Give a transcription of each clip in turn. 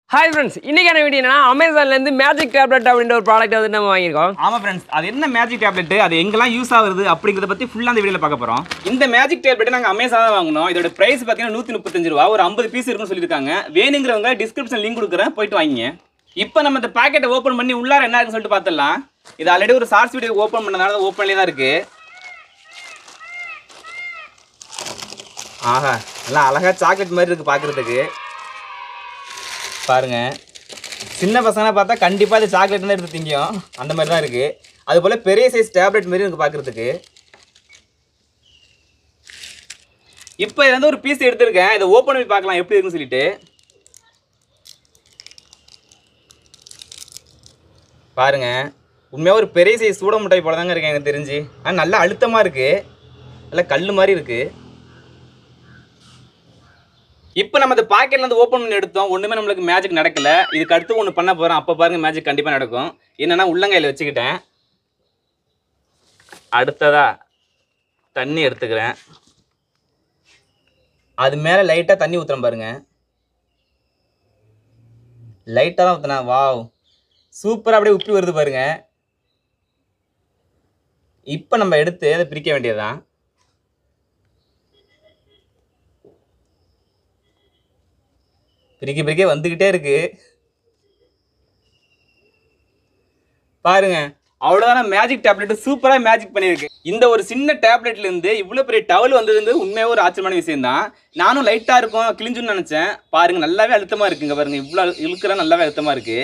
hi friends இன்னைக்கான video என்னன்னா அமேசான்லேருந்து magic tablet அப்படின்ற ஒரு ப்ராடக்ட் வந்து நம்ம வாங்கியிருக்கோம் ஆமாம் ஃப்ரெண்ட்ஸ் அது என்ன மேஜிக் டேப்லெட் அது எங்கெல்லாம் யூஸ் ஆகுது அப்படிங்கிறத பற்றி ஃபுல்லாக அந்த வீடியோவில் பார்க்க போகிறோம் இந்த மேஜிக் டேப்லெட் நாங்கள் அமேசான் தான் வாங்கினோம் இதோட ப்ரைஸ் பார்த்தீங்கன்னா நூற்றி முப்பத்தஞ்சு ரூபா ஒரு ஐம்பது பீஸ் இருக்குன்னு சொல்லியிருக்காங்க வேணுங்கிறவங்க டிஸ்கிரிப்ஷன் லிங்க் கொடுக்குறேன் போயிட்டு வாங்கிங்க இப்போ நம்ம இந்த பாக்கெட்டை ஓப்பன் பண்ணி உள்ளார என்ன இருக்குன்னு சொல்லிட்டு பார்த்துடலாம் இது ஆல்ரெடி ஒரு ஷார்ட்ஸ் வீடியோ ஓப்பன் பண்ணதுனால ஓப்பன்லேயே தான் இருக்குது ஆஹா எல்லாம் அழகாக சாக்லேட் மாதிரி இருக்குது பார்க்குறதுக்கு பாருங்க சின்ன பசங்க பார்த்தா கண்டிப்பாக இது சாக்லேட் தான் எடுத்து திங்கும் அந்த மாதிரி தான் இருக்குது அது போல் பெரிய சைஸ் டேப்லெட் மாதிரி இருக்குது பார்க்குறதுக்கு இப்போ இதுல இருந்து ஒரு பீஸ் எடுத்திருக்கேன் இதை ஓப்பன் பண்ணி பார்க்கலாம் எப்படி இருக்குன்னு சொல்லிட்டு பாருங்க உண்மையாக ஒரு பெரிய சைஸ் சூட முட்டாய் போல தாங்க இருக்கு எனக்கு தெரிஞ்சு ஆனால் நல்லா அழுத்தமாக இருக்குது நல்லா கல் மாதிரி இருக்குது இப்போ நம்ம இந்த பாக்கெட்ல இருந்து ஓப்பன் பண்ணி எடுத்தோம் ஒண்ணுமே நம்மளுக்கு மேஜிக் நடக்கல இதுக்கு அடுத்து ஒன்று பண்ண போறோம் அப்போ பாருங்க மேஜிக் கண்டிப்பா நடக்கும் என்னன்னா உள்ளங்கையில வச்சுக்கிட்டேன் அடுத்ததா தண்ணி எடுத்துக்கிறேன் அது மேல லைட்டா தண்ணி ஊத்துறேன் பாருங்க லைட்டா தான் ஊத்துனேன் வாவ் சூப்பரா அப்படியே உப்பி வருது பாருங்க இப்போ நம்ம எடுத்து அதை பிரிக்க வேண்டியதுதான் பிரிக்க பிரிக்க வந்துக்கிட்டே இருக்கு பாருங்க அவ்வளோதான் மேஜிக் டேப்லெட் சூப்பராக மேஜிக் பண்ணியிருக்கு இந்த ஒரு சின்ன டேப்லெட்ல இருந்து இவ்வளோ பெரிய டவல் வந்தது உண்மையாக ஒரு ஆச்சரியமான விஷயம் தான் நானும் லைட்டாக இருக்கும் கிழிஞ்சுன்னு நினச்சேன் பாருங்க நல்லாவே அழுத்தமாக இருக்குங்க பாருங்க இவ்வளோ இழுக்கிற நல்லாவே அழுத்தமாக இருக்கு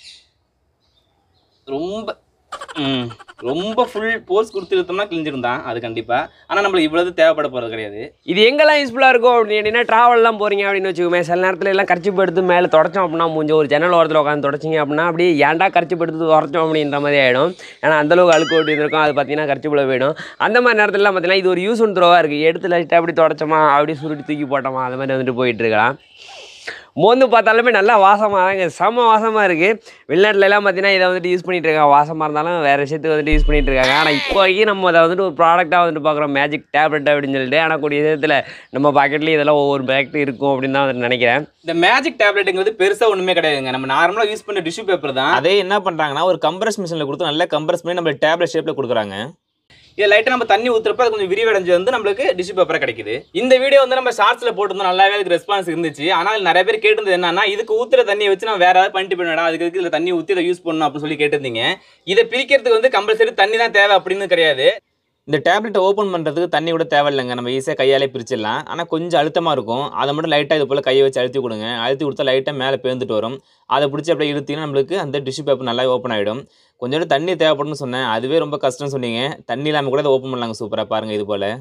ரொம்ப ம் ரொம்ப ஃபுல் போர்ஸ் கொடுத்து இழுத்தோம்னா கிழிஞ்சிருந்தான் அது கண்டிப்பாக ஆனால் நம்மளுக்கு இவ்வளவு தேவைப்பட போகிறது கிடையாது இது எங்கெல்லாம் யூஸ்ஃபுல்லாக இருக்கும் அப்படின்னு ட்ராவல்லாம் போகிறீங்க அப்படின்னு வச்சுக்கோமே சில நேரத்தில் எல்லாம் கரிச்சி எடுத்து மேலே தொடச்சோம் அப்படின்னா மூஞ்ச ஒரு ஜன்னல் ஓரத்தில் உட்காந்து தொடச்சிங்க அப்படின்னா அப்படியே ஏன்டா கரிச்சி எடுத்து தொடச்சோம் அப்படின்ற மாதிரி ஆகிடும் ஏன்னா அந்தளவுக்கு அழுக்கு ஓட்டி இருக்கும் அது பார்த்தீங்கன்னா கரிச்சி போயிடும் அந்த மாதிரி நேரத்துலலாம் பார்த்தீங்கன்னா இது ஒரு யூஸ் ஒன் த்ரோவாக இருக்குது எடுத்து லைட்டாக அப்படி தொடச்சோமா அப்படியே சுருட்டி தூக்கி போட்டோமா அது மாதிரி வந்துட்டு போயிட்டு இருக்கலாம் மோந்து பார்த்தாலுமே நல்லா வாசமாக தாங்க செம்ம வாசமாக இருக்குது வெளிநாட்டுல எல்லாம் பார்த்தீங்கன்னா இதை வந்துட்டு யூஸ் பண்ணிட்டு இருக்காங்க வாசமாக இருந்தாலும் வேறு விஷயத்துக்கு வந்துட்டு யூஸ் பண்ணிட்டு இருக்காங்க ஆனால் இப்போதைக்கு நம்ம அதை வந்துட்டு ஒரு ப்ராடக்ட்டாக வந்துட்டு பார்க்குறோம் மேஜிக் டேப்லெட் அப்படின்னு சொல்லிட்டு ஆனால் கூடிய விஷயத்தில் நம்ம பாக்கெட்லேயும் இதெல்லாம் ஒவ்வொரு பேக்கெட் இருக்கும் அப்படின்னு தான் வந்துட்டு நினைக்கிறேன் இந்த மேஜிக் டேப்லெட்டுங்கிறது பெருசாக ஒன்றுமே கிடையாதுங்க நம்ம நார்மலாக யூஸ் பண்ணுற டிஷ்யூ பேப்பர் தான் அதே என்ன பண்ணுறாங்கன்னா ஒரு கம்ப்ரஸ் மிஷினில் கொடுத்து நல்லா கம்ப்ரஸ் பண்ணி நம்ம டேப்லெட் ஷேப்பில் கொடுக்குறாங்க இது லைட்டாக நம்ம தண்ணி ஊற்றுறப்ப அது கொஞ்சம் விரிவடைஞ்சு வந்து நம்மளுக்கு டிஷ்யூ பேப்பராக கிடைக்குது இந்த வீடியோ வந்து நம்ம ஷார்ட்ஸில் போட்டிருந்தோம் நல்லாவே அதுக்கு ரெஸ்பான்ஸ் இருந்துச்சு ஆனால் நிறைய பேர் கேட்டிருந்தது என்னன்னா இதுக்கு ஊற்றுற தண்ணியை வச்சு நான் வேற ஏதாவது பண்ணிட்டு போயிடா அதுக்கு இதுக்கு இதில் தண்ணி ஊற்றி இதை யூஸ் பண்ணணும் அப்படின்னு சொல்லி கேட்டிருந்தீங்க இதை பிரிக்கிறதுக்கு வந்து கம்பல்சரி தண்ணி தான் தேவை அப்படின்னு கிடையாது இந்த டேப்லெட்டை ஓப்பன் பண்ணுறதுக்கு தண்ணி கூட தேவையில்லைங்க நம்ம ஈஸியாக கையாலே பிரிச்சிடலாம் ஆனால் கொஞ்சம் அழுத்தமாக இருக்கும் அதை மட்டும் லைட்டாக இது போல் கையை வச்சு அழுத்தி கொடுங்க அழுத்தி கொடுத்தா லைட்டாக மேலே பேர்ந்துட்டு வரும் அதை பிடிச்சி அப்படியே இழுத்தீங்கன்னா நம்மளுக்கு அந்த டிஷ்யூ பேப்பர் நல்லா ஓப்பன் ஆகிடும் கொஞ்சோண்டு தண்ணி தேவைப்படும்னு சொன்னேன் அதுவே ரொம்ப கஷ்டம்னு சொன்னீங்க தண்ணி இல்லாமல் கூட அதை ஓப்பன் பண்ணலாங்க சூப்பராக பாருங்கள் இது போல்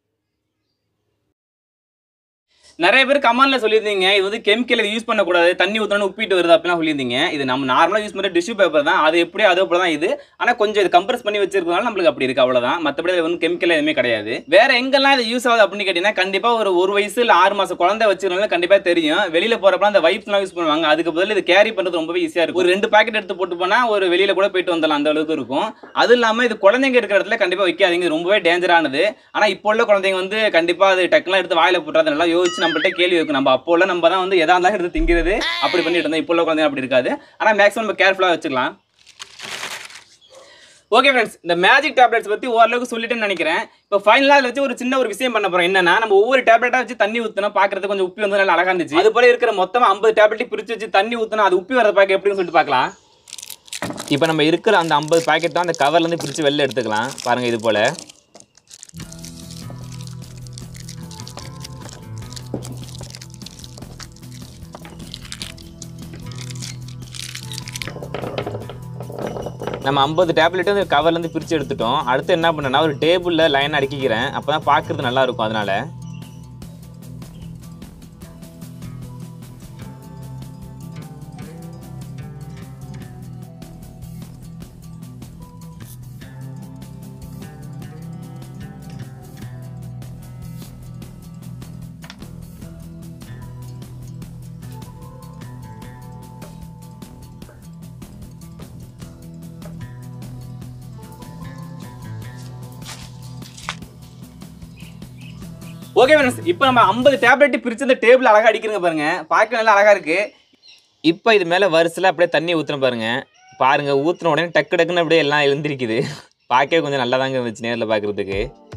நிறைய பேர் கமெண்ட்ல சொல்லியிருந்தீங்க இது வந்து கெமிக்கல் யூஸ் பண்ணக்கூடாது தண்ணி ஊற்றணும் உப்பிட்டு வருது அப்படிலாம் சொல்லியிருந்தீங்க இது நம்ம நார்மலாக யூஸ் பண்ணுற டிஷ்யூ பேப்பர் தான் அது எப்படியோ அதே போல தான் இது ஆனால் கொஞ்சம் இது கம்ப்ரஸ் பண்ணி வச்சிருக்கனால நம்மளுக்கு அப்படி இருக்கு அவ்வளோதான் மற்றபடி அது வந்து கெமிக்கல் எதுவுமே கிடையாது வேற எங்கெல்லாம் இது யூஸ் ஆகுது அப்படின்னு கேட்டீங்கன்னா கண்டிப்பாக ஒரு ஒரு வயசு இல்லை ஆறு மாசம் குழந்தை வச்சிருந்தாலும் கண்டிப்பாக தெரியும் வெளியில போறப்ப அந்த வைப்ஸ்லாம் யூஸ் பண்ணுவாங்க அதுக்கு பதில் இது கேரி பண்ணுறது ரொம்பவே ஈஸியாக இருக்கும் ஒரு ரெண்டு பாக்கெட் எடுத்து போட்டு போனால் ஒரு வெளியில கூட போயிட்டு வந்துடலாம் அந்த அளவுக்கு இருக்கும் அது இல்லாமல் இது குழந்தைங்க இருக்கிற இடத்துல கண்டிப்பாக வைக்காதீங்க இது ரொம்பவே டேஞ்சரானது ஆனால் இப்போ உள்ள குழந்தைங்க வந்து கண்டிப்பாக அது டக்குலாம் எடுத்து வாயில போட்டுறது நல்லா யோசிச்சு நம்மள்ட்ட கேள்வி வைக்கும் நம்ம அப்போ உள்ள நம்ம தான் வந்து எதா இருந்தாலும் எடுத்து திங்கிறது அப்படி பண்ணிட்டு இருந்தோம் இப்போ உள்ள குழந்தைங்க அப்படி இருக்காது ஆனால் மேக்ஸிமம் நம்ம கேர்ஃபுல்லாக வச்சுக்கலாம் ஓகே ஃப்ரெண்ட்ஸ் இந்த மேஜிக் டேப்லெட்ஸ் பற்றி ஓரளவுக்கு சொல்லிட்டேன்னு நினைக்கிறேன் இப்போ ஃபைனலாக அதில் வச்சு ஒரு சின்ன ஒரு விஷயம் பண்ண போகிறோம் என்னன்னா நம்ம ஒவ்வொரு டேப்லெட்டாக வச்சு தண்ணி ஊற்றினா பார்க்கறது கொஞ்சம் உப்பி வந்து நல்லா அழகா இருந்துச்சு அது போல இருக்கிற மொத்தமாக ஐம்பது டேப்லெட் பிரித்து வச்சு தண்ணி ஊற்றினா அது உப்பி வரத பார்க்க எப்படின்னு சொல்லிட்டு பார்க்கலாம் இப்போ நம்ம இருக்கிற அந்த ஐம்பது பாக்கெட் தான் அந்த கவர்லேருந்து பிரித்து வெளில எடுத்துக்கலாம் பாருங்கள் இது போல் நம்ம ஐம்பது டேப்லெட் வந்து கவர்லேருந்து பிரித்து எடுத்துட்டோம் அடுத்து என்ன பண்ணேன்னா ஒரு டேபிளில் லைன் அடிக்கிக்கிறேன் அப்போ தான் பார்க்குறது நல்லா இருக்கும் அதனால் ஓகே ஃப்ரெண்ட்ஸ் இப்போ நம்ம ஐம்பது டேப்லெட் பிரிச்சு இந்த டேபிள் அழகா அடிக்கிறங்க பாருங்க பார்க்க நல்லா அழகா இருக்கு இப்போ இது மேலே வரிசையில் அப்படியே தண்ணி ஊற்றுன பாருங்க பாருங்க ஊற்றின உடனே டக்கு டக்குன்னு அப்படியே எல்லாம் எழுந்திருக்குது பார்க்கவே கொஞ்சம் நல்லா தாங்க இருந்துச்சு நேரில் பார்க்குறதுக்கு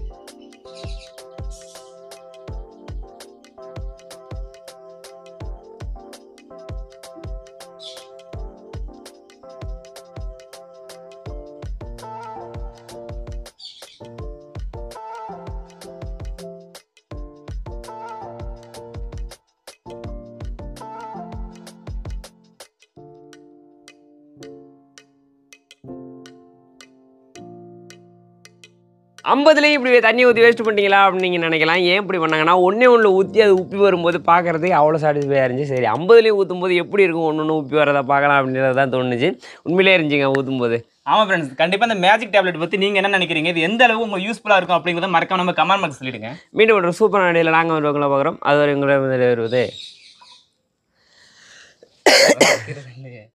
ஐம்பதுலேயும் இப்படி தண்ணி ஊற்றி வேஸ்ட் பண்ணிட்டீங்களா அப்படின்னு நீங்கள் நினைக்கலாம் ஏன் இப்படி பண்ணாங்கன்னா ஒன்றே ஒன்று ஊற்றி அது உப்பி வரும்போது பார்க்குறதுக்கு அவ்வளோ சாட்டிஸ்ஃபையாக இருந்துச்சு சரி ஐம்பதுலேயும் ஊற்றும் போது எப்படி இருக்கும் ஒன்று ஒன்று உப்பி வரதை பார்க்கலாம் அப்படின்றது தான் தோணுச்சு உண்மையிலே இருந்துச்சுங்க ஊற்றும் போது ஆமாம் ஃப்ரெண்ட்ஸ் கண்டிப்பாக இந்த மேஜிக் டேப்லெட் பற்றி நீங்கள் என்ன நினைக்கிறீங்க இது எந்த அளவு உங்களுக்கு யூஸ்ஃபுல்லாக இருக்கும் அப்படிங்கிறத மறக்காம நம்ம கமெண்ட் பாக்ஸ் சொல்லிடுங்க மீண்டும் ஒரு சூப்பர் நடையில் நாங்கள் வருவங்களை பார்க்குறோம் அது வரை உங்களை வருவது